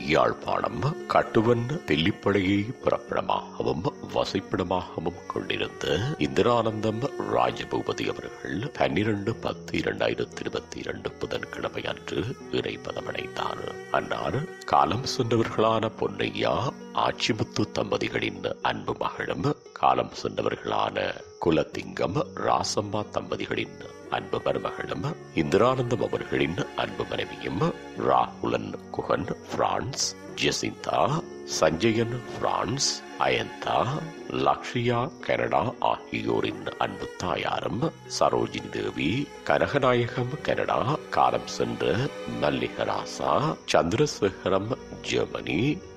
யாழ்ப்பாணம் கட்டுவன் தெல்லிப்படையை பிறப்பிடமாகவும் வசிப்பிடமாகவும் கொண்டிருந்த இந்திரானந்தம் ராஜபூபதி அவர்கள் பன்னிரண்டு பத்து இரண்டாயிரத்தி இருபத்தி இரண்டு புதன்கிழமை அன்று இறைப்பதமடைந்தார் அன்னார் காலம் சென்றவர்களான பொன்னையா ஆச்சிமுத்து தம்பதிகளின் அன்பு மகளும் காலம் சென்றவர்களான குலத்திங்கம் ராசம்மா தம்பதிகளின் அன்பு மருமகளும் இந்திரானந்தம் அவர்களின் அன்பு மனைவியும் Rahulan Guhan France Jesintha Sanjayan France Ayantha Lakshiya Canada ஆகியோரின் அன்பு தாயாரும் சரோஜினி தேவி கனகநாயகம் கனடா காலம் சென்ற மல்லிகராசா சந்திரசேகரம் ஜெர்மனி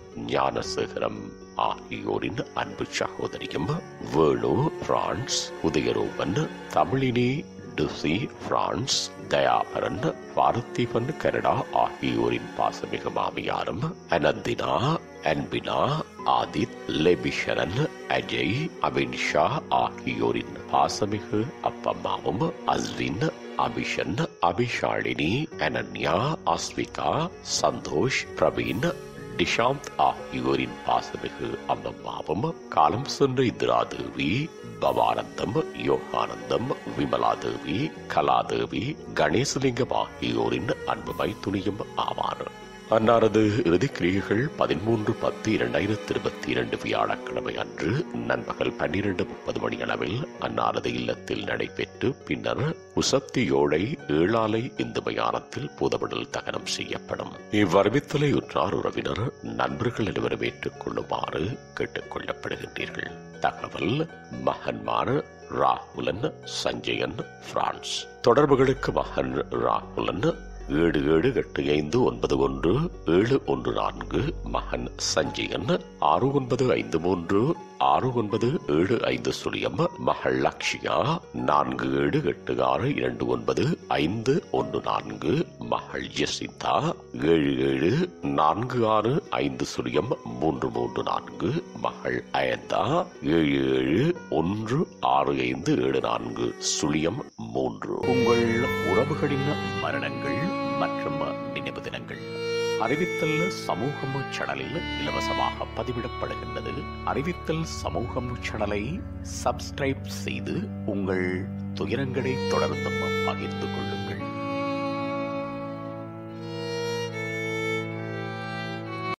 ஞானசேகரம் ஆகியோரின் அன்பு சகோதரியும் வேணு பிரான்ஸ் உதயரூபன் தமிழினி டுசி பிரான்ஸ் தயாபரன் பார்த்திபன் கனடா ஆகியோரின் பாசமிகு மாமியாரும் அனந்தினா அன்பினா ஆதித் லெபிஷரன் அஜய் அபின்ஷா ஆகியோரின் பாசமிகு அப்பம்மாவும் அஸ்வின் அபிஷன் அபிஷாலினி அனன்யா அஸ்விகா சந்தோஷ் பிரவீன் டிஷாந்த் ஆகியோரின் பாசமிகு அம்மம்மாவும் காலம் சென்ற இந்திராதேவி பவானந்தம் யோகானந்தம் விமலாதேவி கலாதேவி கணேசலிங்கம் ஆகியோரின் அன்புமை துணியும் ஆவார் அன்னாரது இறுதிக்கிரியைகள் பதிமூன்று பத்து இரண்டாயிரத்தி இருபத்தி இரண்டு வியாழக்கிழமை அன்று நண்பகல் பன்னிரண்டு முப்பது மணி அளவில் அன்னாரது இல்லத்தில் நடைபெற்று பின்னர் உசப்தியோடை ஏழாலை இந்து மயானத்தில் பூதவிடல் தகனம் செய்யப்படும் இவ்வறிவித்தலை உற்றார் உறவினர் நண்பர்கள் அனைவரும் ஏற்றுக் கொள்ளுமாறு கேட்டுக் கொள்ளப்படுகின்றீர்கள் தகவல் மகன்மார் ராகுலன் சஞ்சயன் பிரான்ஸ் தொடர்புகளுக்கு மகன் ராகுலன் ஏழு ஏழு எட்டு ஐந்து ஒன்பது ஒன்று ஏழு ஒன்று நான்கு மகன் சஞ்சயன் ஆறு ஒன்பது ஐந்து மூன்று ஆறு ஒன்பது ஏழு ஐந்து சுழியம் மகள் லக்ஷியா நான்கு ஏழு எட்டு ஆறு இரண்டு ஒன்பது ஐந்து ஒன்று நான்கு மகள் ஜெசிந்தா ஏழு ஏழு நான்கு ஆறு ஐந்து சுழியம் மூன்று மூன்று நான்கு மகள் அயந்தா ஏழு ஏழு ஒன்று ஆறு ஐந்து ஏழு நான்கு சுழியம் மூன்று உங்கள் உறவுகளின் மரணங்கள் மற்றும் நினைவு தினங்கள் அறிவித்தல் சமூகம் சேனலில் இலவசமாக பதிவிடப்படுகின்றது அறிவித்தல் சமூகம் சேனலை சப்ஸ்கிரைப் செய்து உங்கள் துயரங்களை தொடர்ந்தும் பகிர்ந்து கொள்ளுங்கள்